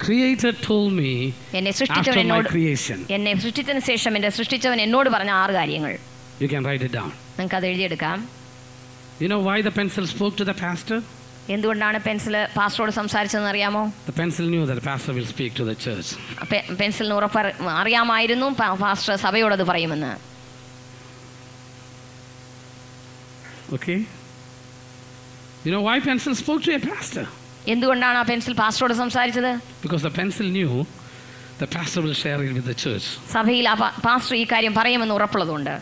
Creator told me എന്നെ സൃഷ്ടിച്ചവൻ after my എന്നോട് creation. എന്നെ സൃഷ്ടിച്ചതിന് ശേഷം എൻ്റെ സൃഷ്ടിച്ചവൻ എന്നോട് പറഞ്ഞ ആറ് കാര്യങ്ങൾ You can write it down. നിങ്ങൾക്ക് അത് എഴുതിയെടുക്കാം You know why the pencil spoke to the pastor? എന്തുകൊണ്ടാണ് പെൻസിൽ പാസ്റ്ററോട് സംസാരിച്ചതെന്ന് അറിയാമോ The pencil knew that the pastor will speak to the church. പെ- പെൻസിലിന് ഉറപ്പ് അറിയാമായിരുന്നു പാ- പാസ്റ്റർ സഭയോട് അത് പറയുമെന്ന് Okay? You know why pencil spoke to a pastor? എന്തുകൊണ്ടാണ് ആ പെൻസിൽ പാസ്റ്ററോട് സംസാരിച്ചത് Because the pencil knew the pastor will share it with the church. സഭയിൽ ആ പാ- പാസ്റ്റർ ഈ കാര്യം പറയുമെന്ന് ഉറപ്പുള്ളതുകൊണ്ട്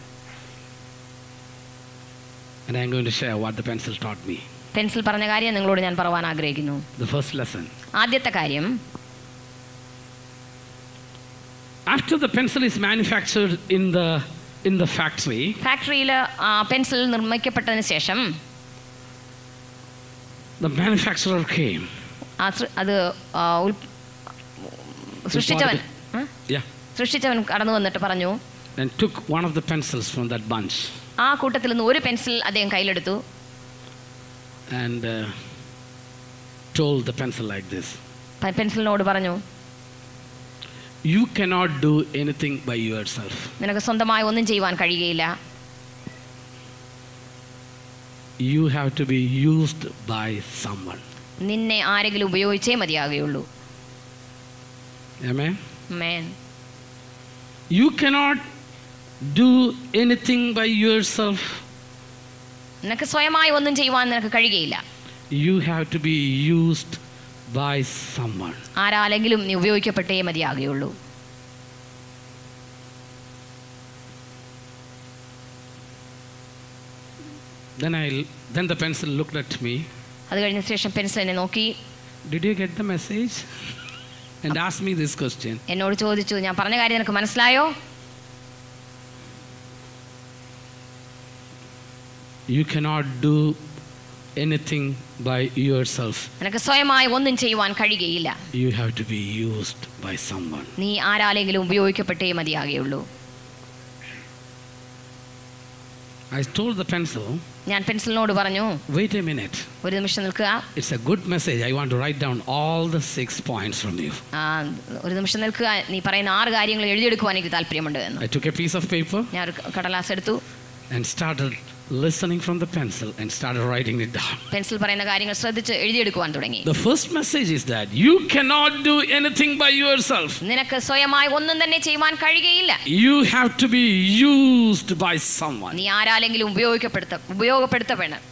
And I'm going to share what the pencil taught me. Pencil പറഞ്ഞ കാര്യം നിങ്ങളോട് ഞാൻ പറയാൻ ആഗ്രഹിക്കുന്നു The first lesson. ആദ്യത്തെ കാര്യം After the pencil is manufactured in the in the factory, ഫാക്ടറിയിൽ പെൻസിൽ നിർമ്മിക്കപ്പെട്ടതിന് ശേഷം the manufacturer came. ആ സൃ- അത് ആ, ഉൽ- സൃഷ്ടിച്ചവൻ ആ? Yeah. സൃഷ്ടിച്ചവൻ കടന്നു വന്നിട്ട് പറഞ്ഞു And took one of the pencils from that bunch ആ കൂട്ടത്തിൽ നിന്ന് ഒരു പെൻസിൽ അദ്ദേഹം കയ്യിലെടുത്തു and uh, told the pencil like this പ- പെൻസിലിനോട് പറഞ്ഞു You cannot do anything by yourself. നിനക്ക് സ്വന്തമായി ഒന്നും ചെയ്യുവാൻ കഴിയുകയില്ല You have to be used by someone. നിന്നെ ആരെങ്കിലും ഉപയോഗിച്ചേ മതിയാകുകയുള്ളൂ Amen. Man You cannot do anything by yourself. നിനക്ക് സ്വയമായി ഒന്നും ചെയ്യുവാൻ നിനക്ക് കഴിയുകയില്ല You have to be used by someone. ആരാലെങ്കിലും നീ ഉപയോഗിക്കപ്പെട്ടേ മതിയാകുകയുള്ളൂ Then I then the pencil looked at me. അത് കഴിഞ്ഞ ശേഷം പെൻസിൽ എന്നെ നോക്കി Did you get the message? and asked me this question. എന്നോട് ചോദിച്ചു ഞാൻ പറഞ്ഞ കാര്യം നിനക്ക് മനസ്സിലായോ You cannot do anything by yourself. നിനക്ക് സ്വയമായി ഒന്നും ചെയ്യുവാൻ കഴിയുകയില്ല You have to be used by someone. നീ ആരാലെങ്കിലും ഉപയോഗിക്കപ്പെട്ടേ മതിയാകുകയുള്ളൂ I told the pencil, ഞാൻ പെൻസിലിനോട് പറഞ്ഞു wait a minute. ഒരു നിമിഷം നിൽക്കുക It's a good message. I want to write down all the six points from you. ആ, ഒരു നിമിഷം നിൽക്കുക നീ പറയുന്ന ആറ് കാര്യങ്ങൾ എഴുതിയെടുക്കുവാൻ എനിക്ക് താല്പര്യമുണ്ട് എന്ന് I took a piece of paper ഞാൻ ഒരു കടലാസ് എടുത്തു and started listening from the pencil and started writing it down. Pencil പറയുന്ന കാര്യങ്ങൾ ശ്രദ്ധിച്ച് എഴുതിയെടുക്കുവാൻ തുടങ്ങി The first message is that you cannot do anything by yourself. നിനക്ക് സ്വയമായി ഒന്നും തന്നെ ചെയ്യുവാൻ കഴിയുകയില്ല You have to be used by someone. നീ ആരാലെങ്കിലും ഉപയോഗിക്കപ്പെടുത്ത ഉപയോഗപ്പെടുത്തപ്പെടണം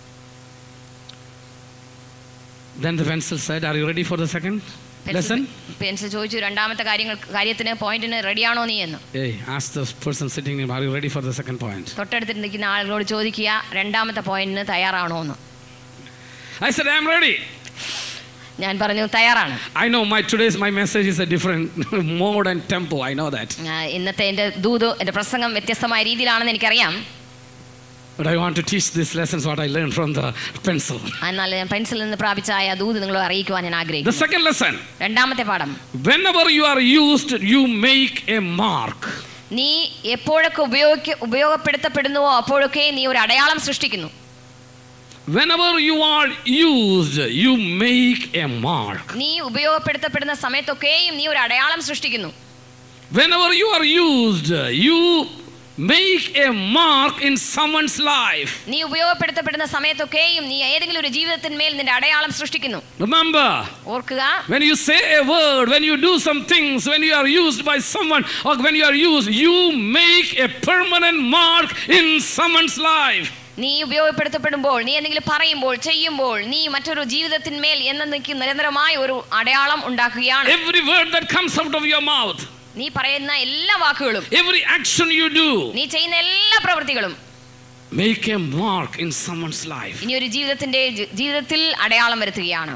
Then the pencil said, Are you ready for the second lesson? Pencil ചോദിച്ചു രണ്ടാമത്തെ കാര്യങ്ങൾ കാര്യത്തിന് പോയിന്റിന് റെഡിയാണോ നീ എന്ന് Hey, ask the person sitting near, Are you ready for the second point? തൊട്ടടുത്ത് നിൽക്കുന്ന ആളുകളോട് ചോദിക്കുക രണ്ടാമത്തെ പോയിന്റിന് തയ്യാറാണോ എന്ന് I said, I'm ready. ഞാൻ പറഞ്ഞു തയ്യാറാണ് I know my today's my message is a different mode and tempo. I know that. ആ, ഇന്നത്തെ എൻ്റെ ദൂത് എൻ്റെ പ്രസംഗം വ്യത്യസ്തമായ രീതിയിലാണെന്ന് എനിക്കറിയാം But I want to teach these lessons what I learned from the pencil. എന്നാൽ ഞാൻ പെൻസിലിൽ നിന്ന് പ്രാപിച്ച ആ ദൂത് നിങ്ങളെ അറിയിക്കുവാൻ ഞാൻ The ആഗ്രഹിക്കുന്നു second lesson രണ്ടാമത്തെ പാഠം whenever you are used, you make a mark. നീ എപ്പോഴൊക്കെ ഉപയോഗിക്ക ഉപയോഗപ്പെടുത്തപ്പെടുന്നുവോ അപ്പോഴൊക്കെ നീ ഒരു അടയാളം സൃഷ്ടിക്കുന്നു Whenever you are used, you make a mark. നീ ഉപയോഗപ്പെടുത്തപ്പെടുന്ന സമയത്തൊക്കെയും നീ ഒരു അടയാളം സൃഷ്ടിക്കുന്നു Whenever you are used, you make a mark in someone's life. നീ ഉപയോഗപ്പെടുത്തപ്പെടുന്ന സമയത്തൊക്കെയും നീ ഏതെങ്കിലും ഒരു ജീവിതത്തിന്മേൽ നിന്റെ അടയാളം സൃഷ്ടിക്കുന്നു Remember, ഓർക്കുക when you say a word, when you do some things, when you are used by someone, or when you are used, you make a permanent mark in someone's life. നീ ഉപയോഗപ്പെടുത്തപ്പെടുമ്പോൾ നീ എന്തെങ്കിലും പറയുമ്പോൾ ചെയ്യുമ്പോൾ നീ മറ്റൊരു ജീവിതത്തിന്മേൽ എന്നേക്കും നിരന്തരമായ ഒരു അടയാളം ഉണ്ടാക്കുകയാണ് Every word that comes out of your mouth, നീ പറയുന്ന എല്ലാ വാക്കുകളും every action you do, നീ ചെയ്യുന്ന എല്ലാ പ്രവൃത്തികളും make a mark in someone's life. ഇനി ഒരു ജീവിതത്തിന്റെ ജി- ജീവിതത്തിൽ അടയാളം വരുത്തുകയാണ്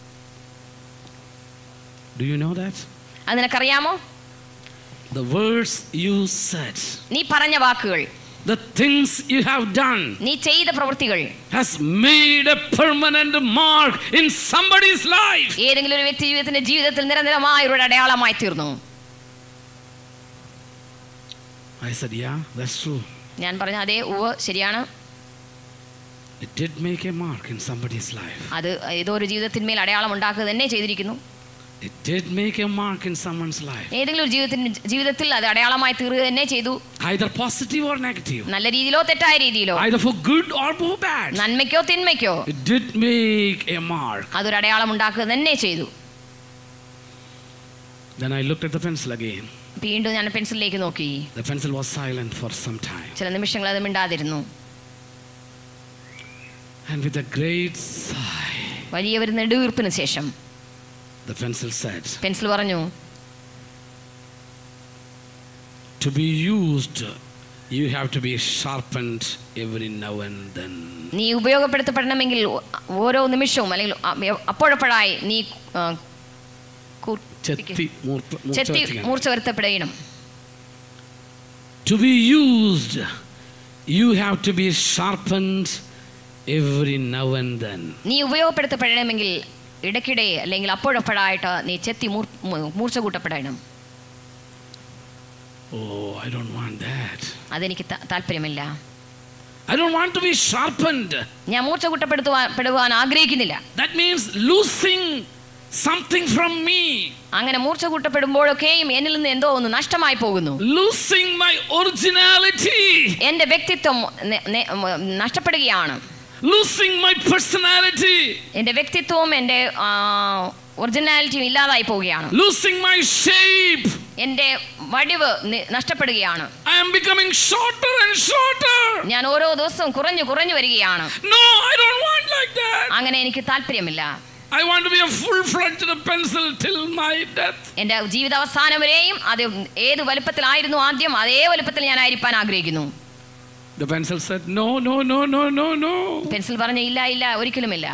Do you know that? അത് നിനക്കറിയാമോ The words you said, നീ പറഞ്ഞ വാക്കുകൾ the things you have done, നീ ചെയ്ത പ്രവൃത്തികൾ has made a permanent mark in somebody's life. ഏതെങ്കിലും ഒരു വ്യക്തി ജീവിതത്തിന്റെ ജീവിതത്തിൽ നിരന്തരമായ ഒരു അടയാളമായി തീർന്നു I said, Yeah, that's true. ഞാൻ പറഞ്ഞ അതേ ഉവ ശരിയാണ് It did make a mark in somebody's life. അത് ഏതോ ഒരു ജീവിതത്തിന്മേൽ അടയാളം ഉണ്ടാക്കുക തന്നെ ചെയ്തിരിക്കുന്നു It did make a mark in someone's life, ഏതെങ്കിലും ഒരു ജീവിതത്തിന് ജീവിതത്തിൽ അത് അടയാളമായി തീരുക തന്നെ ചെയ്തു either positive or negative, നല്ല രീതിയിലോ തെറ്റായ രീതിയിലോ either for good or for bad. നന്മയ്ക്കോ തിന്മയ്ക്കോ It did make a mark. അതൊരു അടയാളം ഉണ്ടാക്കുക തന്നെ ചെയ്തു Then I looked at the pencil again. വീണ്ടും ഞാൻ പെൻസിലിലേക്ക് നോക്കി The pencil was silent for some time. ചില നിമിഷങ്ങൾ അത് മിണ്ടാതിരുന്നു And with a great sigh, വലിയ ഒരു നെടുവീർപ്പിന് ശേഷം the pencil said, പെൻസിൽ പറഞ്ഞു To be used, you have to be sharpened every now and then. നീ ഉപയോഗപ്പെടുത്തപ്പെടണമെങ്കിൽ ഓരോ നിമിഷവും അല്ലെങ്കിൽ അ- അപ്പോഴപ്പോഴായി നീ ആ, കൂ- ചെത്തി മൂർപ്പ- മൂർച്ച ചെത്തി വെച്ചിങ്ങനെ. മൂർച്ച വരുത്തപ്പെടണം To be used, you have to be sharpened every now and then. നീ ഉപയോഗപ്പെടുത്തപ്പെടണമെങ്കിൽ ഇടയ്ക്കിടെ അല്ലെങ്കിൽ അപ്പോഴപ്പോഴായിട്ട് നീ ചെത്തി മൂർ- മൂ- മൂർച്ച കൂട്ടപ്പെടണം Oh, I don't want that. അതെനിക്ക് ത- താല്പര്യമില്ല I don't want to be sharpened. ഞാൻ മൂർച്ച കൂട്ടപ്പെടുത്തുവാൻ പെടുവാൻ ആഗ്രഹിക്കുന്നില്ല That means losing something from me, അങ്ങനെ മൂർച്ച കൂട്ടപ്പെടുമ്പോഴൊക്കെയും എന്നിൽ നിന്ന് എന്തോ ഒന്ന് നഷ്ടമായി പോകുന്നു losing my originality, എന്റെ വ്യക്തിത്വം നെ- നെ- നഷ്ടപ്പെടുകയാണ് losing my personality, എന്റെ വ്യക്തിത്വവും എന്റെ ഒറിജിനാലിറ്റിയും ഇല്ലാതായി പോവുകയാണ് losing my shape. എന്റെ വടിവ് നി- നഷ്ടപ്പെടുകയാണ് I am becoming shorter and shorter. ഞാൻ ഓരോ ദിവസവും കുറഞ്ഞു കുറഞ്ഞു വരികയാണ് No, I don't want like that. അങ്ങനെ എനിക്ക് താല്പര്യമില്ല I want to be a full-fledged pencil till my death. എന്റെ ജീവിതാവസാനം വരെയും അത് ഏത് വലുപ്പത്തിലായിരുന്നു ആദ്യം അതേ വലുപ്പത്തിൽ ഞാൻ ആയിരിക്കാൻ ആഗ്രഹിക്കുന്നു The pencil said, No, no, no, no, no, no. Pencil പറഞ്ഞു ഇല്ല ഇല്ല ഒരിക്കലുമില്ല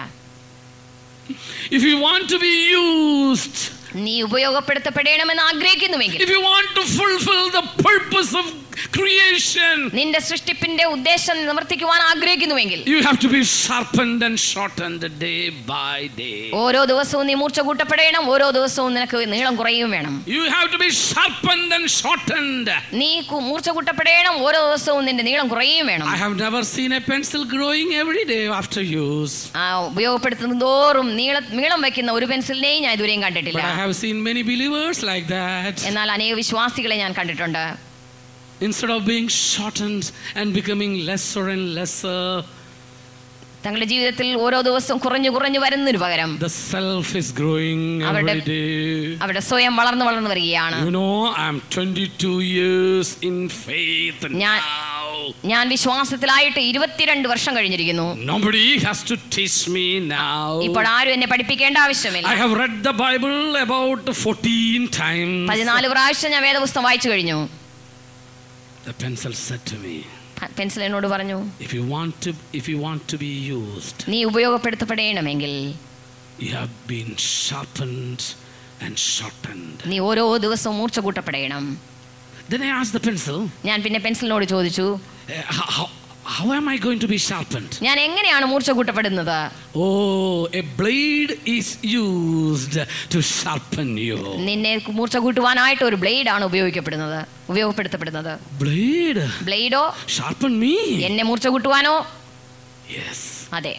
If you want to be used, നീ ഉപയോഗപ്പെടുത്തപ്പെടണമെന്ന് ആഗ്രഹിക്കുന്നുവെങ്കിൽ if you want to fulfill the purpose of creation, നിന്റെ സൃഷ്ടിപ്പിന്റെ ഉദ്ദേശം നിവർത്തിക്കുവാൻ ആഗ്രഹിക്കുന്നുവെങ്കിൽ you have to be sharpened and shortened day by day. ഓരോ ദിവസവും നീ മൂർച്ച കൂട്ടപ്പെടണം ഓരോ ദിവസവും നിനക്ക് നീളം കുറയുകയും വേണം You have to be sharpened and shortened. നീ കു- മൂർച്ച കൂട്ടപ്പെടണം ഓരോ ദിവസവും നിന്റെ നീളം കുറയുകയും വേണം I have never seen a pencil growing every day after use. ആ ഉപയോഗപ്പെടുത്തുന്ന തോറും നീള നീളം വെക്കുന്ന ഒരു പെൻസിലിനെയും ഞാൻ ഇതുവരെയും കണ്ടിട്ടില്ല But I have seen many believers like that. എന്നാൽ അനേക വിശ്വാസികളെ ഞാൻ കണ്ടിട്ടുണ്ട് Instead of being shortened and becoming lesser and lesser, തങ്ങളുടെ ജീവിതത്തിൽ ഓരോ ദിവസവും കുറഞ്ഞു കുറഞ്ഞു വരുന്നതിന് പകരം the self is growing അവരുടെ- every day. അവിടെ സ്വയം വളർന്നു വളർന്നു വരികയാണ് You know, I'm 22 years in faith ഞാൻ- now. ഞാൻ വിശ്വാസത്തിലായിട്ട് ഇരുപത്തിരണ്ട് വർഷം കഴിഞ്ഞിരിക്കുന്നു Nobody has to teach me now. ഇപ്പോൾ ആരും എന്നെ പഠിപ്പിക്കേണ്ട ആവശ്യമില്ല I have read the Bible about 14 times. പതിനാല് പ്രാവശ്യം ഞാൻ വേദപുസ്തകം വായിച്ചു കഴിഞ്ഞു The pencil said to me, pencil എന്നോട് പറഞ്ഞു if you want to if you want to be used, നീ ഉപയോഗപ്പെടുത്തപ്പെടണമെങ്കിൽ you have been sharpened and shortened. നീ ഓരോ ദിവസവും മൂർച്ച കൂട്ടപ്പെടണം Then I asked the pencil, ഞാൻ പിന്നെ പെൻസിലിനോട് ചോദിച്ചു "Eh, how, how, how am I going to be sharpened? ഞാൻ എങ്ങനെയാണ് മൂർച്ച കൂട്ടപ്പെടുന്നത് Oh, a blade is used to sharpen you. നിന്നെ മൂർച്ച കൂട്ടുവാനായിട്ട് ഒരു ബ്ലേഡ് ആണ് ഉപയോഗിക്കപ്പെടുന്നത് ഉപയോഗപ്പെടുത്തപ്പെടുന്നത് Blade? ബ്ലേഡോ Sharpen me? എന്നെ മൂർച്ച കൂട്ടുവാനോ Yes. അതെ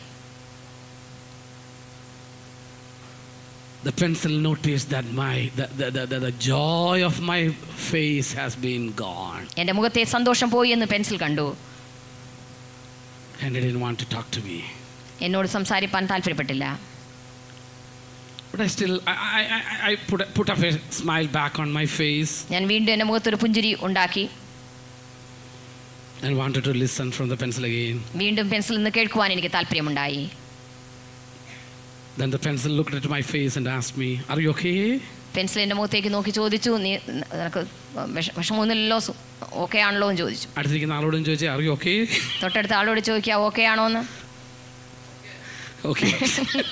The pencil noticed that my the, the, the, the, the joy of my face has been gone. എൻ്റെ മുഖത്തെ സന്തോഷം പോയി എന്ന് പെൻസിൽ കണ്ടു And it didn't want to talk to me. എന്നോട് സംസാരിപ്പാൻ താല്പര്യപ്പെട്ടില്ല But I still I, I, I, I put, put up a smile back on my face ഞാൻ വീണ്ടും എൻ്റെ മുഖത്തൊരു പുഞ്ചിരി ഉണ്ടാക്കി and wanted to listen from the pencil again. വീണ്ടും pencil നിന്ന് കേൾക്കുവാൻ എനിക്ക് താല്പര്യമുണ്ടായി Then the pencil looked at my face and asked me, Are you okay? Pencil എൻ്റെ മുഖത്തേക്ക് നോക്കി ചോദിച്ചു നീ നിനക്ക് വിഷ- വിഷമമൊന്നുമില്ലല്ലോ ഓക്കെ ആണല്ലോ എന്ന് ചോദിച്ചു അടുത്തിരിക്കുന്ന ആളോടും ചോദിച്ചാൽ അറിയോ ഓക്കെ തൊട്ടടുത്ത ആളോട് ചോദിക്കുക ഓക്കെ ആണോ എന്ന് okay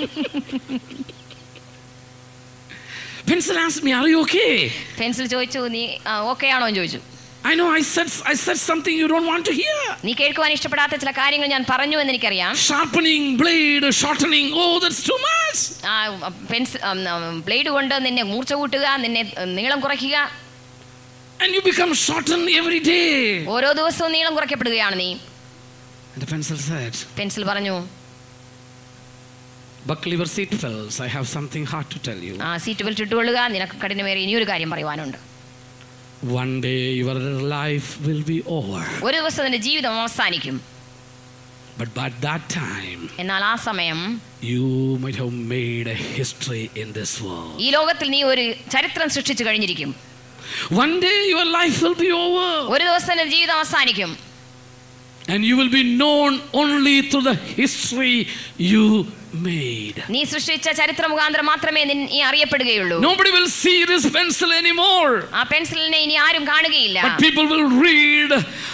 pencil ask me are you okay pencil ചോദിച്ചു നീ ഓക്കെ ആണോ എന്ന് ചോദിച്ചു I know I said I said something you don't want to hear നീ കേൾക്കുവാൻ ഇഷ്ടപ്പെടാത്ത ചില കാര്യങ്ങൾ ഞാൻ പറഞ്ഞു എന്ന് എനിക്കറിയാം sharpening blade shortening oh that's too much ആ പെൻസിൽ ബ്ലേഡ് കൊണ്ട് നിന്നെ മൂർച്ച കൂട്ടുക നിന്നെ നീളം കുറയ്ക്കുക and you become shorten every day ഓരോ ദിവസവും നീളം കുറയ്ക്കപ്പെടുകയാണ് നീ And the pencil said, pencil പറഞ്ഞു Buckle your seat belts. I have something hard to tell you. ആ സീറ്റ് ബെൽറ്റ് ഇട്ടുകൊള്ളുക നിനക്ക് കഠിനമേറിയ ഇനിയൊരു കാര്യം പറയുവാനുണ്ട് One day your life will be over. ഒരു ദിവസം നിന്റെ ജീവിതം അവസാനിക്കും But by that time, എന്നാൽ ആ സമയം you might have made a history in this world. ഈ ലോകത്തിൽ നീ ഒരു ചരിത്രം സൃഷ്ടിച്ചു കഴിഞ്ഞിരിക്കും One day your life will be over. ഒരു ദിവസം നിന്റെ ജീവിതം അവസാനിക്കും And you will be known only through the history you made. നീ സൃഷ്ടിച്ച ചരിത്ര മുഖാന്തരം മാത്രമേ നിൻ- നീ അറിയപ്പെടുകയുള്ളൂ Nobody will see this pencil anymore. ആ പെൻസിലിനെ ഇനി ആരും കാണുകയില്ല But people will read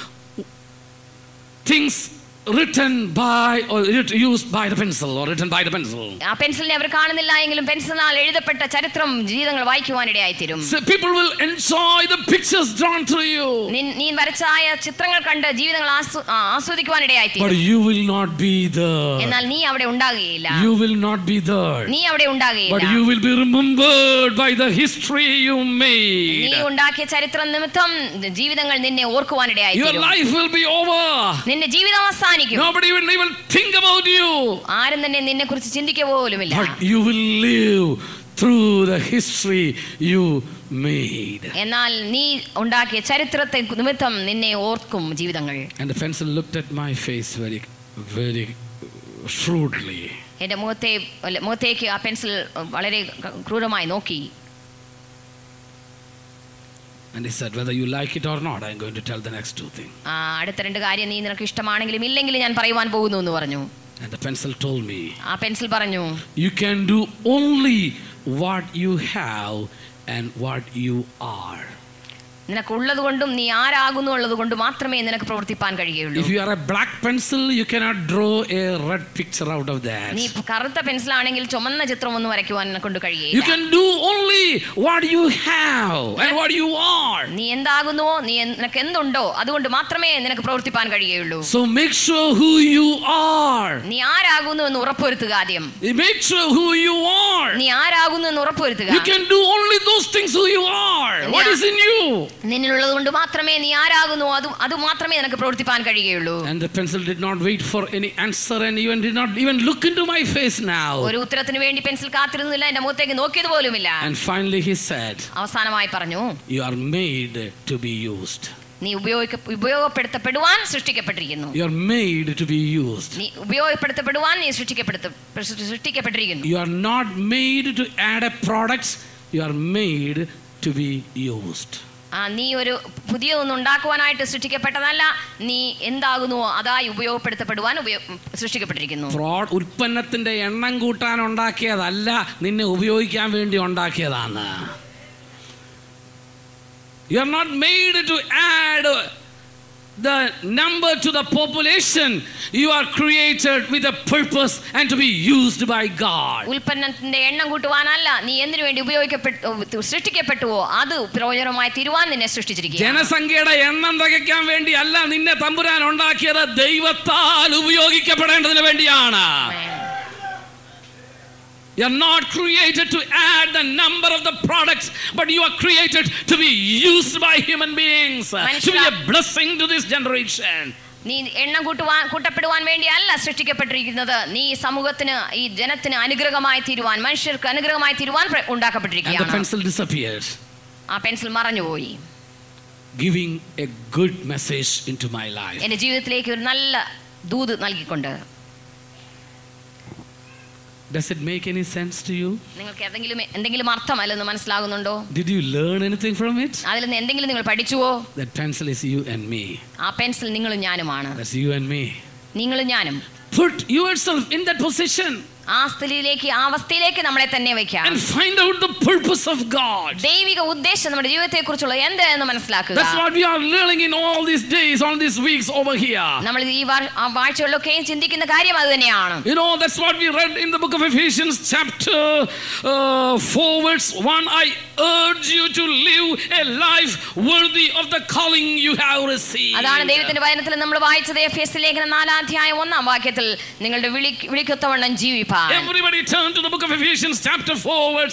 things written by or writ- used by the pencil or written by the pencil. ആ പെൻസിലിനെ അവർ കാണുന്നില്ല എങ്കിലും പെൻസിലിനാൽ എഴുതപ്പെട്ട ചരിത്രം ജീവിതങ്ങൾ വായിക്കുവാനിടയായി തീരും So people will enjoy the pictures drawn through you. നിൻ- നീ വരച്ചായ ചിത്രങ്ങൾ കണ്ട് ജീവിതങ്ങൾ ആസ്വ- ആ, ആസ്വദിക്കുവാനിടയായി But തീരും you will not be there. എന്നാൽ നീ അവിടെ ഉണ്ടാകുകയില്ല You will not be there. നീ അവിടെ But ഉണ്ടാകുകയില്ല you will be remembered by the history you നീ made. ഉണ്ടാക്കിയ ചരിത്രം നിമിത്തം ജീവിതങ്ങൾ നിന്നെ ഓർക്കുവാനിടയായി Your തീരും life will be over. നിന്റെ ജീവിതം അവസാനിക്കും Nobody will even think about you. ആരും തന്നെ നിന്നെ കുറിച്ച് ചിന്തിക്കുക പോലുമില്ല But you will live through the history you made. എന്നാൽ നീ ഉണ്ടാക്കിയ ചരിത്രത്തെ നിമിത്തം നിന്നെ ഓർക്കും ജീവിതങ്ങൾ And the pencil looked at my face very, very shrewdly. എന്റെ മുഖത്തെ അല്ല, മുഖത്തേക്ക് ആ പെൻസിൽ വളരെ ക്രൂരമായി നോക്കി And he said, Whether you like it or not, I'm going to tell the next two things. ആ, അടുത്ത രണ്ട് കാര്യം നീ നിനക്ക് ഇഷ്ടമാണെങ്കിലും ഇല്ലെങ്കിലും ഞാൻ പറയുവാൻ പോകുന്നു എന്ന് പറഞ്ഞു And the pencil told me, ആ പെൻസിൽ പറഞ്ഞു You can do only what you have and what you are. നിനക്കുള്ളത് കൊണ്ടും നീ ആരാകുന്നു ഉള്ളത് കൊണ്ട് മാത്രമേ നിനക്ക് പ്രവർത്തിപ്പാൻ കഴിയുള്ളൂ If you are a black pencil, you cannot draw a red picture out of that. നീ കറുത്ത പെൻസിലാണെങ്കിൽ ചുമന്ന ചിത്രം ഒന്നും വരയ്ക്കുവാൻ നിന്നെ കൊണ്ട് You കഴിയുകയില്ല can do only what you have and what you are. നീ എന്താകുന്നുവോ നീ എന്ത്- നിനക്ക് എന്തുണ്ടോ അതുകൊണ്ട് മാത്രമേ നിനക്ക് പ്രവർത്തിപ്പാൻ കഴിയുള്ളൂ So make sure who you are. നീ ആരാകുന്നു എന്ന് ഉറപ്പുവരുത്തുക ആദ്യം Make sure who you are. നീ ആരാകുന്നു എന്ന് ഉറപ്പുവരുത്തുക You can do only those things who you are. What is in you? നിന്നിലുള്ളത് കൊണ്ട് മാത്രമേ നീ ആരാകുന്നു അത് അത് മാത്രമേ നിനക്ക് പ്രവർത്തിപ്പാൻ കഴിയുകയുള്ളൂ And the pencil did not wait for any answer and even did not even look into my face now. ഒരു ഉത്തരത്തിന് വേണ്ടി പെൻസിൽ കാത്തിരുന്നില്ല എന്റെ മുഖത്തേക്ക് നോക്കിയത് പോലുമില്ല And finally he said, അവസാനമായി പറഞ്ഞു You are made to be used. നീ ഉപയോഗിക്ക ഉപയോഗപ്പെടുത്തപ്പെടുവാൻ സൃഷ്ടിക്കപ്പെട്ടിരിക്കുന്നു You are made to be used. നീ ഉപയോഗപ്പെടുത്തപ്പെടുവാൻ നീ സൃഷ്ടിക്കപ്പെടുത്ത സൃഷ്ടിക്കപ്പെട്ടിരിക്കുന്നു You are not made to add a products. You are made to be used. ആ നീ ഒരു പുതിയതൊന്നും ഉണ്ടാക്കുവാനായിട്ട് സൃഷ്ടിക്കപ്പെട്ടതല്ല നീ എന്താകുന്നുവോ അതായി ഉപയോഗപ്പെടുത്തപ്പെടുവാൻ ഉപയോ സൃഷ്ടിക്കപ്പെട്ടിരിക്കുന്നു ഫ്രോഡ് ഉൽപ്പന്നത്തിന്റെ എണ്ണം കൂട്ടാൻ ഉണ്ടാക്കിയതല്ല നിന്നെ ഉപയോഗിക്കാൻ വേണ്ടി ഉണ്ടാക്കിയതാണ് you are not made to add the number to the population you are created with a purpose and to be used by god ഉൽപ്പന്നത്തിന്റെ എണ്ണം കൂട്ടുവാനല്ല നീ എന്തിനു വേണ്ടി ഉപയോഗിക്കപ്പെട്ടു സൃഷ്ടിക്കപ്പെട്ടുവോ അത് പ്രയോജനമായി തീരുവാൻ നിന്നെ സൃഷ്ടിച്ചിരിക്കുക ജനസംഖ്യയുടെ എണ്ണം തികയ്ക്കാൻ വേണ്ടി അല്ല നിന്നെ തമ്പുരാൻ ഉണ്ടാക്കിയത് ദൈവത്താൽ ഉപയോഗിക്കപ്പെടേണ്ടതിന് വേണ്ടിയാണ് You are not created to add the number of the products, but you are created to be used by human beings, to be a blessing to this generation. നീ എണ്ണം കൂട്ടുവാൻ കൂട്ടപ്പെടുവാൻ വേണ്ടിയല്ല സൃഷ്ടിക്കപ്പെട്ടിരിക്കുന്നത് നീ സമൂഹത്തിന് ഈ ജനത്തിന് അനുഗ്രഹമായി തീരുവാൻ മനുഷ്യർക്ക് അനുഗ്രഹമായി തീരുവാൻ പ്ര- And the ഉണ്ടാക്കപ്പെട്ടിരിക്കുകയാണ് pencil disappears, ആ പെൻസിൽ മറഞ്ഞുപോയി giving a good message into my life. എന്റെ ജീവിതത്തിലേക്ക് ഒരു നല്ല ദൂത് നൽകിക്കൊണ്ട് Does it make any sense to you? നിങ്ങൾക്ക് എന്തെങ്കിലും എന്തെങ്കിലും അർത്ഥമല്ലെന്ന് മനസ്സിലാകുന്നുണ്ടോ Did you learn anything from it? അതിൽ നിന്ന് എന്തെങ്കിലും നിങ്ങൾ പഠിച്ചുവോ That pencil is you and me. ആ പെൻസിൽ നിങ്ങളും ഞാനുമാണ് That's you and me. നിങ്ങളും ഞാനും Put yourself in that position ആ സ്ഥിതിയിലേക്ക് ആ അവസ്ഥയിലേക്ക് നമ്മളെ തന്നെ വെക്കാം and find out the purpose of God. ദൈവിക ഉദ്ദേശം നമ്മുടെ ജീവിതത്തെ കുറിച്ചുള്ള എന്ത് എന്ന് മനസ്സിലാക്കുക That's what we are learning in all these days, all these weeks over here. നമ്മൾ ഈ വാ- ആ വാഴ്ചകളിലൊക്കെ ചിന്തിക്കുന്ന കാര്യം അത് തന്നെയാണ് You know, that's what we read in the book of Ephesians, chapter uh, 4, verse 1. I urge you to live a life worthy of the calling you have received. അതാണ് ദൈവത്തിന്റെ വചനത്തിൽ നമ്മൾ വായിച്ചത് എഫ് എസ് ലേഖനം നാലാം അധ്യായം ഒന്നാം വാക്യത്തിൽ നിങ്ങളുടെ വിളി വിളിക്കൊത്തവണ്ണം ജീവിപ്പാൻ Everybody turn to the book of Ephesians, chapter 4, verse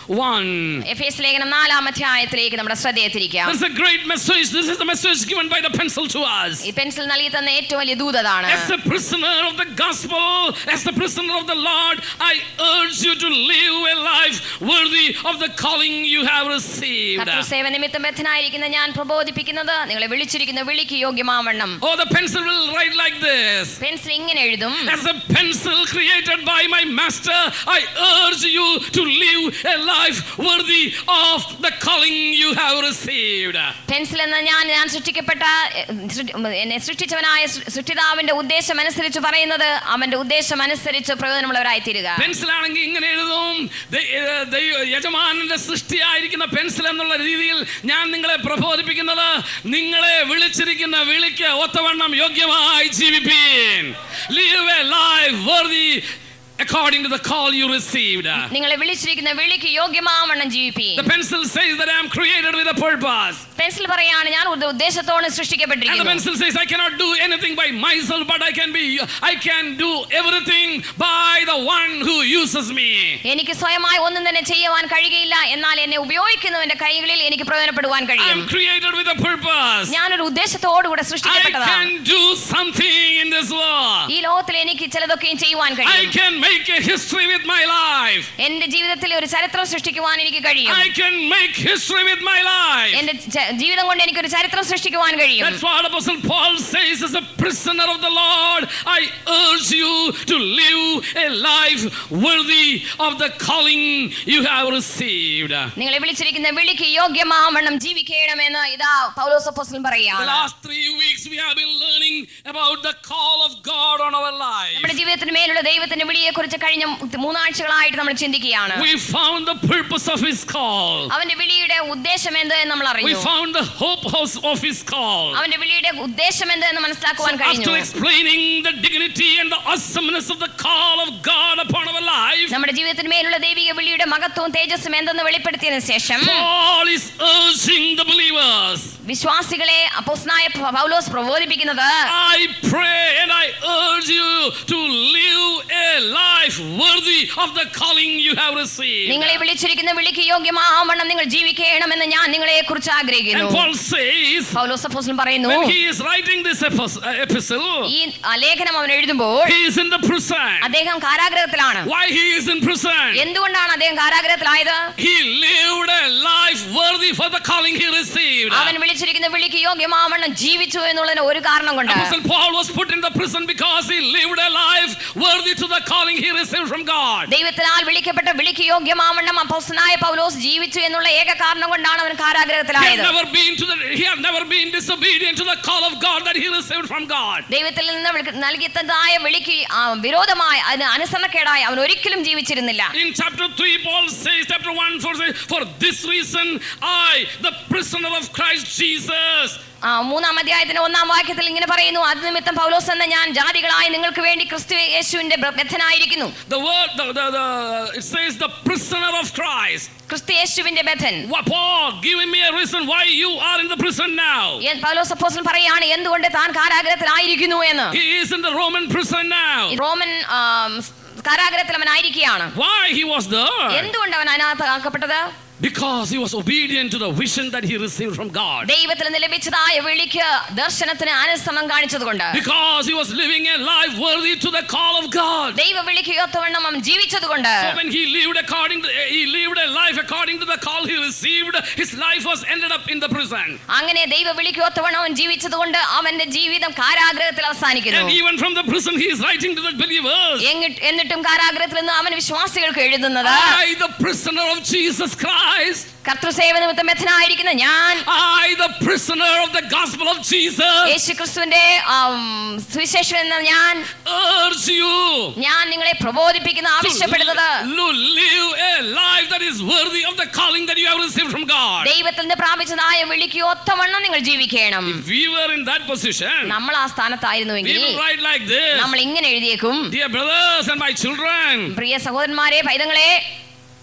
1. Ephesians ലേഖനം നാലാം അധ്യായത്തിലേക്ക് നമ്മുടെ ശ്രദ്ധയെ തിരിക്കാം There's a great message. This is the message given by the pencil to us. ഈ പെൻസിൽ നൽകി തന്ന ഏറ്റവും വലിയ ദൂതതാണ് As a prisoner of the gospel, as a prisoner of the Lord, I urge you to live a life worthy of the calling you have received. കർത്തൃസേവ നിമിത്തം ബദ്ധനായിരിക്കുന്ന ഞാൻ പ്രബോധിപ്പിക്കുന്നത് നിങ്ങളെ വിളിച്ചിരിക്കുന്ന വിളിക്ക് യോഗ്യമാവണ്ണം Oh, the pencil will write like this. Pencil ഇങ്ങനെ എഴുതും As a pencil created by my master, I urge you to live a life worthy of the calling you have received. Pencil എന്ന ഞാൻ ഞാൻ സൃഷ്ടിക്കപ്പെട്ട എ, സൃഷ്ടി- എന്നെ സൃഷ്ടിച്ചവനായ സൃ- സൃഷ്ടിതാവിന്റെ ഉദ്ദേശം അനുസരിച്ച് പറയുന്നത് അവന്റെ ഉദ്ദേശം അനുസരിച്ച് പ്രയോജനമുള്ളവരായി തീരുക പെൻസിൽ ആണെങ്കിൽ ഇങ്ങനെ എഴുതും ദൈ- ഏർ ദൈവ- യജമാനന്റെ സൃഷ്ടിയായിരിക്കുന്ന പെൻസിൽ എന്നുള്ള രീതിയിൽ ഞാൻ നിങ്ങളെ പ്രബോധിപ്പിക്കുന്നത് നിങ്ങളെ വിളിച്ചിരിക്കുന്ന വിളിക്ക് ഒത്തവണ്ണം യോഗ്യമായി ജീവിപ്പീൻ live a life worthy according to the call you received. നിങ്ങളെ വിളിച്ചിരിക്കുന്ന വിളിക്ക് യോഗ്യമാവണ്ണം ജീവിപ്പി The pencil says that I am created with a purpose. Pencil പറയാണ് ഞാൻ ഒരു ഉദ്ദേശത്തോടെ And the സൃഷ്ടിക്കപ്പെട്ടിരിക്കുന്നു pencil says I cannot do anything by myself, but I can be I can do everything by the one who uses me. എനിക്ക് സ്വയമായി ഒന്നും തന്നെ ചെയ്യുവാൻ കഴിയുകയില്ല എന്നാൽ എന്നെ ഉപയോഗിക്കുന്നവന്റെ കൈകളിൽ എനിക്ക് പ്രയോജനപ്പെടുവാൻ I കഴിയും am created with a purpose. ഞാനൊരു ഉദ്ദേശത്തോടുകൂടെ I സൃഷ്ടിക്കപ്പെട്ടതാണ് can do something in this world. ഈ ലോകത്തിൽ എനിക്ക് ചിലതൊക്കെയും ചെയ്യുവാൻ I കഴിയും can make a history with my life. എന്റെ ജീവിതത്തിൽ ഒരു ചരിത്രം സൃഷ്ടിക്കുവാൻ എനിക്ക് കഴിയും I can make history with my life. എന്റെ ച- ജീവിതം കൊണ്ട് എനിക്ക് ഒരു ചരിത്രം സൃഷ്ടിക്കുവാൻ കഴിയും That's what Apostle Paul says as a prisoner of the Lord. I urge you to live a life worthy of the calling you have received. നിങ്ങളെ വിളിച്ചിരിക്കുന്ന വിളിക്ക് യോഗ്യമാവണ്ണം ജീവിക്കണമെന്ന് ഇതാ പൗലോസ് അപ്പോസ്തലൻ The പറയുകയാണ് last three weeks we have been learning about the call of God on our life. നമ്മുടെ ജീവിതത്തിന് മേലുള്ള ദൈവത്തിന്റെ വിളിയെ കുറിച്ച് കഴിഞ്ഞ മൂന്നാഴ്ചകളായിട്ട് നമ്മൾ ചിന്തിക്കുകയാണ് We found the purpose of his call. അവന്റെ വിളിയുടെ ഉദ്ദേശം എന്ത് എന്ന് നമ്മൾ We അറിഞ്ഞു found the hope of of his call. അവന്റെ വിളിയുടെ ഉദ്ദേശം എന്ത് എന്ന് മനസ്സിലാക്കുവാൻ കഴിഞ്ഞു After explaining the dignity and the awesomeness of the call of God upon our life, നമ്മുടെ ജീവിതത്തിന് മേലുള്ള ദൈവിക വിളിയുടെ മഹത്വവും തേജസ്സും എന്തെന്ന് വെളിപ്പെടുത്തിയതിനു ശേഷം Paul is urging the believers. വിശ്വാസികളെ അപ്പോസ്നായ പൗലോസ് പ്രബോധിപ്പിക്കുന്നത് I pray and I urge you to live a life worthy of the calling you have received. നിങ്ങളെ വിളിച്ചിരിക്കുന്ന വിളിക്ക് യോഗ്യമാവണ്ണം നിങ്ങൾ ജീവിക്കണമെന്ന് ഞാൻ നിങ്ങളെ കുറിച്ച് ആഗ്രഹിക്കുന്നു And Paul says, പൗലോസ് അപ്പോസ്തലൻ പറയുന്നു when he is writing this epis- uh, epistle, ഈ ആ ലേഖനം അവൻ എഴുതുമ്പോൾ he is in the prison. അദ്ദേഹം കാരാഗ്രഹത്തിലാണ് Why he is in prison? എന്തുകൊണ്ടാണ് അദ്ദേഹം കാരാഗ്രഹത്തിലായത് He lived a life worthy for the calling he received. അവൻ വിളിച്ചിരിക്കുന്ന വിളിക്ക് യോഗ്യമാവണ്ണം ജീവിച്ചു എന്നുള്ളതിന് ഒരു കാരണം കൊണ്ട് Apostle Paul was put in the prison because he lived a life worthy to the calling he received from God. ദൈവത്തിനാൽ വിളിക്കപ്പെട്ട വിളിക്ക് യോഗ്യമാവണ്ണം അപ്പോസ്തലനായ പൗലോസ് ജീവിച്ചു എന്നുള്ള ഏക കാരണം കൊണ്ടാണ് അവൻ He had കാരാഗ്രഹത്തിലായത് never been to the he had never been disobedient to the call of God that he received from God. ദൈവത്തിൽ നിന്ന് വിളി- നൽകിയതായ വിളിക്ക് ആ, വിരോധമായി അതിന് അനുസരണക്കേടായി അവൻ ഒരിക്കലും ജീവിച്ചിരുന്നില്ല In chapter 3, Paul says, chapter 1, for, says, for this reason, I, the prisoner of Christ Jesus, ആ, മൂന്നാം അധ്യായത്തിന്റെ ഒന്നാം വാക്യത്തിൽ ഇങ്ങനെ പറയുന്നു അത് നിമിത്തം പൗലോസ് എന്ന ഞാൻ ജാതികളായി നിങ്ങൾക്ക് വേണ്ടി ക്രിസ്തു യേശുവിന്റെ ബ- ബദ്ധനായിരിക്കുന്നു the word, the, the, the, it says, the prisoner of Christ. ക്രിസ്തു യേശുവിന്റെ ബദ്ധൻ Wha- Paul, giving me a reason why you are in the prison now. എൻ- പൗലോസ് അപ്പോസ്തലൻ പറയാണ് എന്തുകൊണ്ട് താൻ കാരാഗ്രഹത്തിലായിരിക്കുന്നു എന്ന് He is in the Roman prison now. Roman ആം, കാരാഗ്രഹത്തിൽ അവൻ ആയിരിക്കുകയാണ് Why he was there? എന്തുകൊണ്ട് അവൻ അതിനകത്ത് ആക്കപ്പെട്ടത് Because he was obedient to the vision that he received from God. ദൈവത്തിൽ നിന്ന് ലഭിച്ചതായ വിളിക്ക് ദർശനത്തിന് അനുസരണം കാണിച്ചതുകൊണ്ട് Because he was living a life worthy to the call of God. ദൈവ വിളിക്ക് ഒത്തവണ്ണം അവൻ ജീവിച്ചതുകൊണ്ട് So when he lived according to he lived a life according to the call he received, his life was ended up in the prison. അങ്ങനെ ദൈവ വിളിക്ക് ഒത്തവണ്ണം അവൻ ജീവിച്ചതുകൊണ്ട് അവന്റെ ജീവിതം കാരാഗ്രഹത്തിൽ അവസാനിക്കുന്നു And even from the prison, he is writing to the believers. എങ്ങി- എന്നിട്ടും കാരാഗ്രഹത്തിൽ നിന്ന് അവൻ വിശ്വാസികൾക്ക് എഴുതുന്നത് I, the prisoner of Jesus Christ, കർത്തൃസേവ നിമിത്തം മെത്തനായിരിക്കുന്ന ഞാൻ I, the prisoner of the gospel of Jesus, യേശു ക്രിസ്തുവിന്റെ ആം, സുവിശേഷം എന്ന ഞാൻ urge you ഞാൻ നിങ്ങളെ പ്രബോധിപ്പിക്കുന്ന to ആവശ്യപ്പെടുന്നത് li- live a life that is worthy of the calling that you have received from God. ദൈവത്തിൽ നിന്ന് പ്രാപിച്ചതായ വിളിക്ക് ഒത്തവണ്ണം നിങ്ങൾ ജീവിക്കണം If we were in that position, നമ്മൾ ആ we സ്ഥാനത്തായിരുന്നുവെങ്കിൽ will write like this. നമ്മൾ ഇങ്ങനെ എഴുതിയേക്കും Dear brothers and my children, പ്രിയ സഹോദരന്മാരെ പൈതങ്ങളെ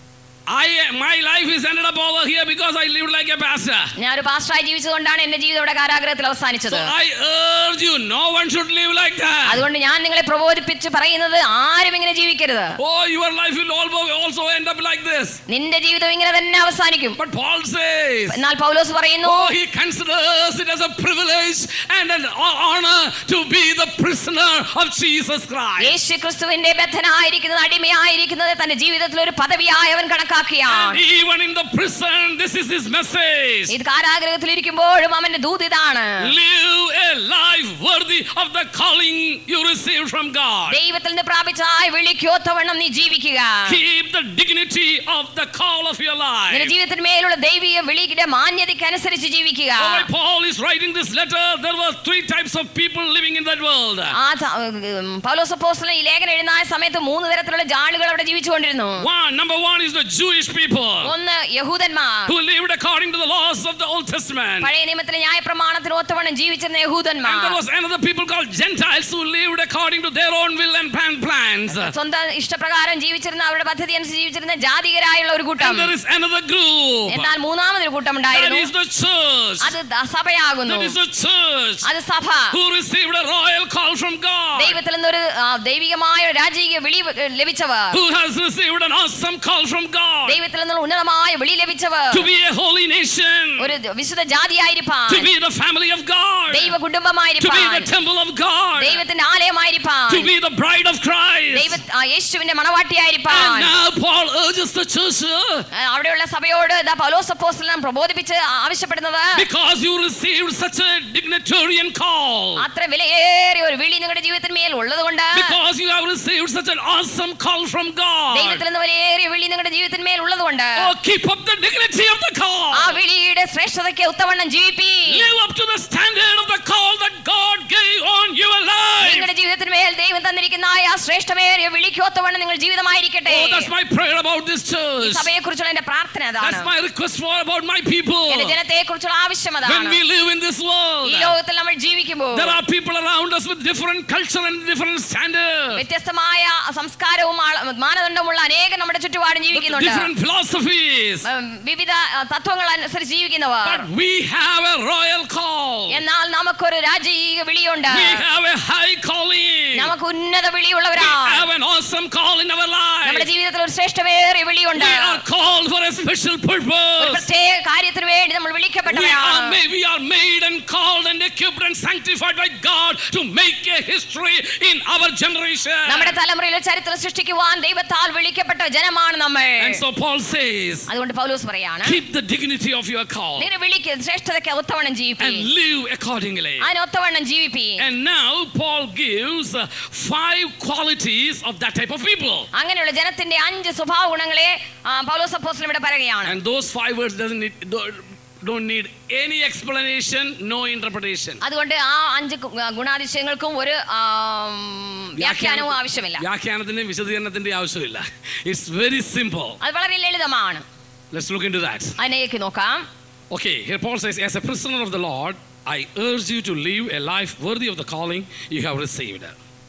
I my life is ended up over here because I lived like a pastor. ഞാൻ ഒരു പാസ്റ്ററായി ജീവിച്ചതുകൊണ്ടാണ് എന്റെ ജീവിതം ഇവിടെ കാരാഗ്രഹത്തിൽ So അവസാനിച്ചത് I urge you, no one should live like that. അതുകൊണ്ട് ഞാൻ നിങ്ങളെ പ്രബോധിപ്പിച്ച് പറയുന്നത് ആരും ഇങ്ങനെ ജീവിക്കരുത് Oh, your life will al- also end up like this. നിന്റെ ജീവിതം ഇങ്ങനെ തന്നെ അവസാനിക്കും But Paul says, എന്നാൽ പൗലോസ് പറയുന്നു Oh, he considers it as a privilege and an honor to be the prisoner of Jesus Christ. യേശു ക്രിസ്തുവിന്റെ ബദ്ധനായിരിക്കുന്നത് അടിമയായിരിക്കുന്നത് തന്റെ ജീവിതത്തിൽ ഒരു പദവിയായി അവൻ And കണക്കാക്കിയാണ് even in the prison, this is his message. ഇത് കാരാഗ്രഹത്തിൽ ഇരിക്കുമ്പോഴും അവന്റെ ദൂത് ഇതാണ് Live a life worthy of the calling you received from God. ദൈവത്തിൽ നിന്ന് പ്രാപിച്ചായി വിളിക്കോത്തവണ്ണം നീ ജീവിക്കുക Keep the dignity of the call of your നിന്റെ life. ജീവിതത്തിന് മേലുള്ള ദൈവിക വിളിയുടെ മാന്യതയ്ക്ക് അനുസരിച്ച് ജീവിക്കുക Oh, when Paul is writing this letter, there were three types of people living in that world. ആ ത- ഉം, പൗലോസ് അപ്പോസ്തലൻ ഈ ലേഖനം എഴുതുന്ന സമയത്ത് മൂന്ന് തരത്തിലുള്ള ആളുകൾ അവിടെ ജീവിച്ചുകൊണ്ടിരുന്നു One, number one is the Jewish people ഒന്ന് യഹൂദന്മാർ who lived according to the laws of the Old Testament. പഴയ നിയമത്തിലെ ന്യായപ്രമാണത്തിന് ഒത്തവണ്ണം ജീവിച്ചിരുന്ന And there യഹൂദന്മാർ was another people called Gentiles who lived according to their own will and plan plans. And സ്വന്തം ഇഷ്ടപ്രകാരം ജീവിച്ചിരുന്ന അവരുടെ പദ്ധതി അനുസരിച്ച് ജീവിച്ചിരുന്ന ജാതികരായുള്ള ഒരു കൂട്ടം there is another group. എന്നാൽ മൂന്നാമതൊരു കൂട്ടം That ഉണ്ടായിരുന്നു is the church. അത് ദ- സഭയാകുന്നു That is the church അത് സഭ who received a royal call from God. ദൈവത്തിൽ നിന്നൊരു ആ, ദൈവികമായ ഒരു രാജകീയ വിളി ഏ, ലഭിച്ചവർ Who has received an awesome call from God ദൈവത്തിൽ നിന്നുള്ള ഉന്നതമായ വിളി ലഭിച്ചവർ to be a holy nation, ഒരു വിശുദ്ധ ജാതിയായിരിക്കാൻ to be the family of God, ദൈവ to be കുടുംബമായിരിക്കാൻ the temple of God, ദൈവത്തിന്റെ ആലയമായിരിക്കാൻ to be the bride of Christ. ദൈവ ആ, യേശുവിന്റെ മണവാട്ടിയായിരിക്കാൻ And now Paul urges the church uh, ആ, അവിടെയുള്ള സഭയോട് ഇതാ പൗലോസ് അപ്പോസ്തലൻ പ്രബോധിപ്പിച്ച് ആ- ആവശ്യപ്പെടുന്നത് because you received such a dignitarian call, അത്ര വിലയേറിയ ഒരു വിളി നിങ്ങളുടെ ജീവിതത്തിന്മേൽ ഉള്ളതുകൊണ്ട് because you have received such an awesome call from God. ദൈവത്തിൽ നിന്ന് വിലയേറിയ വിളി നിങ്ങളുടെ ജീവിതത്തിന്മേൽ ഉള്ളതുകൊണ്ട് Oh, keep up the dignity of the ആ call. വിളിയുടെ ശ്രേഷ്ഠതയ്ക്ക് ഉത്തവണ്ണം ജീവിപ്പി Live up to the standard of the call that God gave on your life. നിങ്ങളുടെ ജീവിതത്തിന്മേൽ ദൈവം തന്നിരിക്കുന്ന ആ ശ്രേഷ്ഠമേറിയ വിളിക്ക് ഒത്തവണ്ണം നിങ്ങൾ ജീവിതമായിരിക്കട്ടെ Oh, that's my prayer about this church. സഭയെ കുറിച്ചുള്ള എന്റെ പ്രാർത്ഥന അതാണ് That's my request for about my people. എന്റെ ജനത്തെ കുറിച്ചുള്ള ആവശ്യം When അതാണ് we live in this world, ഈ ലോകത്തിൽ നമ്മൾ ജീവിക്കുമ്പോൾ there are people around us with different culture and different standards, വ്യത്യസ്തമായ സംസ്കാരവും ആള- മാനദണ്ഡമുള്ള അനേകം നമ്മുടെ ചുറ്റുപാടും with ജീവിക്കുന്നുണ്ട് different philosophies. ഉം, വിവിധ ആ, തത്വങ്ങൾ അനുസരിച്ച് ജീവിക്കുന്നവർ But we have a royal call. എന്നാൽ നമുക്കൊരു രാജകീയ വിളിയുണ്ട് We have a high calling. നമുക്ക് ഉന്നത We വിളിയുള്ളവരാ have an awesome call in our നമ്മുടെ life. ജീവിതത്തിൽ ഒരു ശ്രേഷ്ഠമേറിയ വിളിയുണ്ട് We are called for a special ഒരു purpose. പ്രത്യേക കാര്യത്തിന് വേണ്ടി നമ്മൾ We are, വിളിക്കപ്പെട്ടവരാണ് made, we are made and called and equipped and sanctified by God to make a history in our generation. നമ്മുടെ തലമുറയിൽ ഒരു ചരിത്രം സൃഷ്ടിക്കുവാൻ ദൈവത്താൽ വിളിക്കപ്പെട്ട ജനമാണ് നമ്മൾ And so Paul says, അതുകൊണ്ട് പൗലോസ് പറയാണ് keep the dignity of your call നിന്റെ വിളിക്ക് ശ്രേഷ്ഠതയ്ക്ക് ഒത്തവണ്ണം ജീവിപ്പി and live accordingly. അതിന് ഒത്തവണ്ണം ജീവിപ്പി And now Paul gives uh, five qualities of that type of people. അങ്ങനെയുള്ള ജനത്തിന്റെ അഞ്ച് സ്വഭാവ ഗുണങ്ങളെ ആ, പൗലോസ് അപ്പോസ്തലൻ ഇവിടെ പറയുകയാണ് And those five words doesn't need, don't- don't need any explanation, no interpretation. അതുകൊണ്ട് ആ അഞ്ച് ഗു- ഗുണാതിശയങ്ങൾക്കും ഒരു ആം, വ്യാഖ്യാനവും ആവശ്യമില്ല വ്യാഖ്യാനത്തിന്റെയും വിശദീകരണത്തിന്റെയും ആവശ്യമില്ല ഇറ്റ്സ് വെരി സിമ്പിൾ അത് വളരെ ലളിതമാണ് ലെറ്റ്സ് ലുക്ക് ഇൻടു ദാറ്റ് അതിലേക്ക് നോക്കാം Okay, here Paul says, as a prisoner of the Lord, I urge you to live a life worthy of the calling you have received.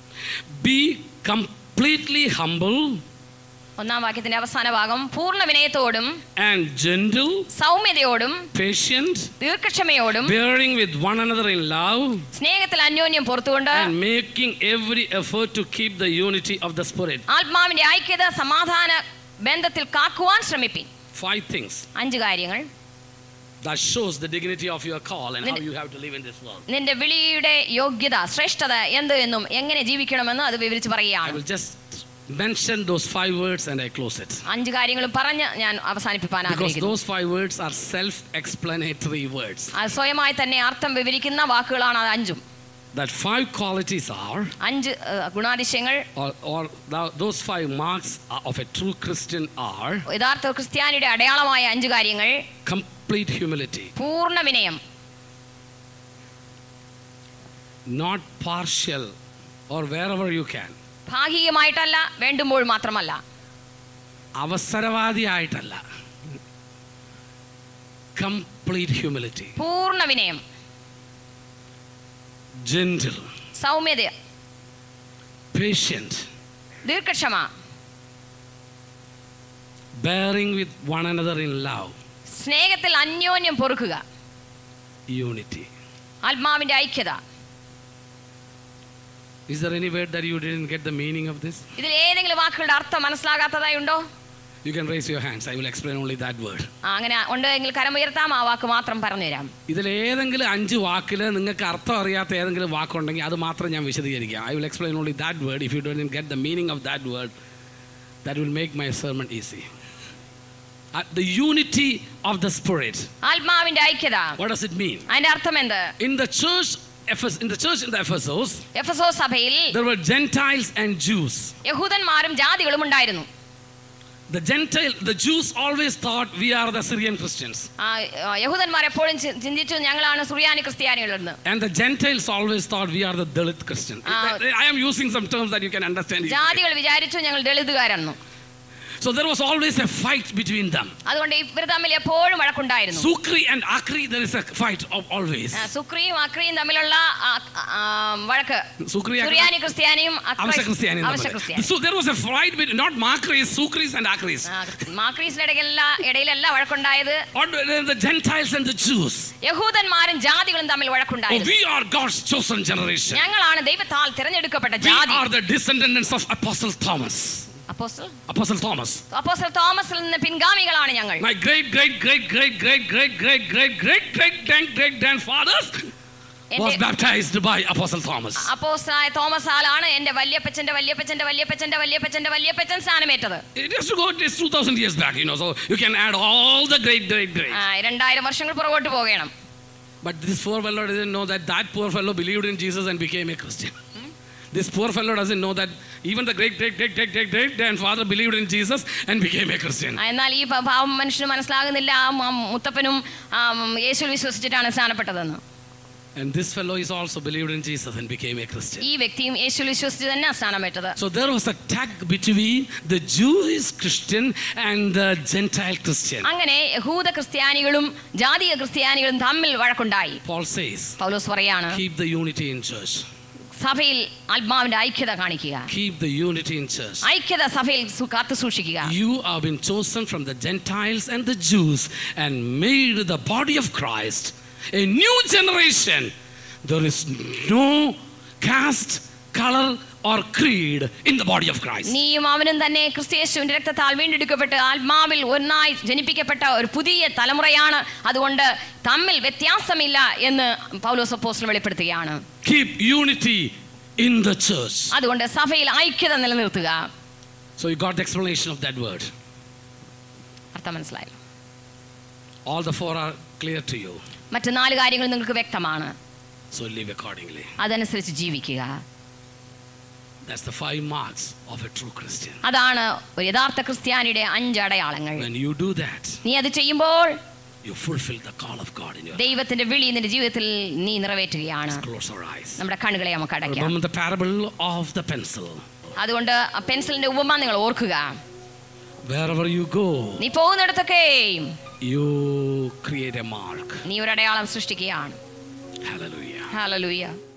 Be completely humble ഒന്നാം വാക്യത്തിന്റെ അവസാന ഭാഗം പൂർണ്ണ വിനയത്തോടും and gentle, സൗമ്യതയോടും patient, ദീർഘക്ഷമയോടും bearing with one another in love, സ്നേഹത്തിൽ അന്യോന്യം പുറത്തുകൊണ്ട് and making every effort to keep the unity of the Spirit. ആത്മാവിന്റെ ഐക്യത സമാധാന ബന്ധത്തിൽ കാക്കുവാൻ ശ്രമിപ്പിൻ Five things അഞ്ച് കാര്യങ്ങൾ that shows the dignity of your call and how Then- you have to live in this world. നിന്റെ വിളിയുടെ യോഗ്യത ശ്രേഷ്ഠത എന്ത് എന്നും എങ്ങനെ ജീവിക്കണമെന്ന് അത് വിവരിച്ച് I പറയുകയാണ് will just mention those five words and I close it. അഞ്ച് കാര്യങ്ങളും പറഞ്ഞ് ഞാൻ അവസാനിപ്പിക്കാൻ Because ആഗ്രഹിക്കുന്നു those five words are self-explanatory words. അത് സ്വയമായി തന്നെ അർത്ഥം വിവരിക്കുന്ന വാക്കുകളാണ് അത് അഞ്ചും That five qualities are, അഞ്ച് ഏഹ്, ഗുണാതിശയങ്ങൾ or, or tho- those five marks of a true Christian are യഥാർത്ഥ ക്രിസ്ത്യാനിയുടെ അടയാളമായ അഞ്ച് കാര്യങ്ങൾ complete humility, പൂർണ്ണ വിനയം not partial or wherever you can. ഭാഗികമായിട്ടല്ല വേണ്ടുമ്പോൾ മാത്രമല്ല അവസരവാദിയായിട്ടല്ല കംപ്ലീറ്റ് ഹ്യൂമിലിറ്റി പൂർണ്ണ വിനയം ജെന്റിൽ സൗമ്യത പേഷ്യൻറ്റ് ദീർഘക്ഷമ bearing with one another in love, സ്നേഹത്തിൽ അന്യോന്യം പൊറുക്കുക unity. ആത്മാവിന്റെ ഐക്യത Is there any word that you didn't get the meaning of this? ഇതിൽ ഏതെങ്കിലും വാക്കുകളുടെ അർത്ഥം മനസ്സിലാകാത്തതായി ഉണ്ടോ You can raise your hands. I will explain only that word. ആ, അങ്ങനെ ഉണ്ട് എങ്കിൽ കരമുയർത്താം ആ വാക്ക് മാത്രം പറഞ്ഞുതരാം ഇതിൽ ഏതെങ്കിലും അഞ്ച് വാക്കിൽ നിങ്ങൾക്ക് അർത്ഥം അറിയാത്ത ഏതെങ്കിലും വാക്കുണ്ടെങ്കിൽ അത് മാത്രം ഞാൻ വിശദീകരിക്കാം I will explain only that word if you don't get the meaning of that word that will make my sermon easy the unity of the spirit ആത്മാവിന്റെ ഐക്യത വാട്ട് ഡസ് ഇറ്റ് മീൻ അതിന്റെ അർത്ഥം എന്ത് in the church in the church in the Ephesus, എഫസോ സഭയിൽ there were Gentiles and Jews. യഹൂദന്മാരും ജാതികളും ഉണ്ടായിരുന്നു The Gentile, the Jews always thought we are the Syrian Christians. ആ, ആ, യഹൂദന്മാർ എപ്പോഴും ചി- ചിന്തിച്ചു ഞങ്ങളാണ് സുറിയാനി ക്രിസ്ത്യാനികളെന്ന് And the Gentiles always thought we are the Dalit Christian. Ah. I am using some terms that you can understand. easily. ജാതികൾ വിചാരിച്ചു ഞങ്ങൾ ദളിതുകാരെന്നു So there was always a fight between them. അതുകൊണ്ട് ഇവർ തമ്മിൽ എപ്പോഴും വഴക്കുണ്ടായിരുന്നു Sukri and Akri, there is a fight of always. ആ, സുക്രിയും അക്രിയും തമ്മിലുള്ള ആ, ആ, വഴക്ക് Sukri Akri- സുറിയാനി ക്രിസ്ത്യാനിയും അക്രി- അവശ്യ ക്രിസ്ത്യാനി അവശ്യ ക്രിസ്ത്യാനി So there was a fight between not Makris, Sukris and Akris. ആ, മാക്രീസിന്റെ ഇടയിലല്ല ഇടയിലല്ല വഴക്കുണ്ടായത് Or the Gentiles and the Jews. യഹൂദന്മാരും ജാതികളും തമ്മിൽ Oh, വഴക്കുണ്ടായിരുന്നു we are God's chosen generation. ഞങ്ങളാണ് ദൈവത്താൽ തിരഞ്ഞെടുക്കപ്പെട്ട We ജാതി are the descendants of Apostle Thomas. Apostle Apostle Thomas. Apostle തോമസിൽ നിന്ന് പിൻഗാമികളാണ് ഞങ്ങൾ My great, great, great, great, great, great, great, great, great, great, great, great grandfathers was എന്റെ baptized by Apostle Thomas. അപ്പോസ്റ്റലായ തോമസ് ആലാണ് എന്റെ വല്യപ്പച്ചന്റെ വല്യപ്പച്ചന്റെ വല്യപ്പച്ചന്റെ വല്യപ്പച്ചന്റെ വല്യപ്പച്ചൻ സ്ഥാനമേറ്റത് It has to go just 2000 years back, you know, so you can add all the great, great, great. ആ, രണ്ടായിരം വർഷങ്ങൾ പുറകോട്ട് പോകണം But this poor fellow doesn't know that that poor fellow believed in Jesus and became a Christian. This poor fellow doesn't know that even the great, great, great, great, great, great grandfather believed in Jesus and became a Christian. ആ, എന്നാൽ ഈ പ- പാവം മനുഷ്യന് മനസ്സിലാകുന്നില്ല ആ മ- മുത്തപ്പനും ആ, യേശുവിൽ വിശ്വസിച്ചിട്ടാണ് സ്ഥാനപ്പെട്ടതെന്ന് And this fellow is also believed in Jesus and became a Christian. ഈ വ്യക്തിയും യേശുവിൽ വിശ്വസിച്ച് തന്നെ സ്ഥാനമേറ്റത് So there was a tag between the Jewish Christian and the Gentile Christian. അങ്ങനെ യഹൂദ ക്രിസ്ത്യാനികളും ജാതീയ ക്രിസ്ത്യാനികളും തമ്മിൽ വഴക്കുണ്ടായി Paul says, പൗലോസ് പറയാണ് keep the unity in church. സഭയിൽ ആത്മാവിന്റെ ഐക്യത കാണിക്കുക Keep the unity in church. ഐക്യത സഭയിൽ സു- കാത്തു സൂക്ഷിക്കുക You have been chosen from the Gentiles and the Jews and made the body of Christ a new generation. There is no caste, color, or creed in the body of Christ. നീയും അവനും തന്നെ ക്രിസ്തയേശുവിന്റെ രക്തത്താൽ വീണ്ടെടുക്കപ്പെട്ട് ആത്മാവിൽ ഒന്നായി ജനിപ്പിക്കപ്പെട്ട ഒരു പുതിയ തലമുറയാണ് അതുകൊണ്ട് തമ്മിൽ വ്യത്യാസമില്ല എന്ന് പൗലോസ് അപ്പോസ്തലൻ വെളിപ്പെടുത്തുകയാണ് Keep unity in the church. അതുകൊണ്ട് സഭയിൽ ഐക്യത നിലനിർത്തുക So you got the explanation of that word. അർത്ഥം മനസ്സിലായല്ലോ All the four are clear to you. മറ്റു നാല് കാര്യങ്ങൾ നിങ്ങൾക്ക് വ്യക്തമാണ് So live accordingly. അതനുസരിച്ച് ജീവിക്കുക That's the five marks of a true Christian. അതാണ് ഒരു യഥാർത്ഥ ക്രിസ്ത്യാനിയുടെ അഞ്ച് അടയാളങ്ങൾ When you do that, നീ അത് ചെയ്യുമ്പോൾ you fulfill the call of God in your life. ദൈവത്തിന്റെ വിളി നിന്റെ ജീവിതത്തിൽ നീ നിറവേറ്റുകയാണ് Let's close our eyes. നമ്മുടെ കണ്ണുകളെ നമുക്ക് അടയ്ക്കാം Remember the parable of the pencil. അതുകൊണ്ട് ആ പെൻസിലിന്റെ ഉപമ നിങ്ങൾ ഓർക്കുക Wherever you go, നീ പോകുന്നിടത്തൊക്കെയും you create a mark. നീ ഒരു അടയാളം സൃഷ്ടിക്കുകയാണ് Hallelujah. ഹാലലൂയ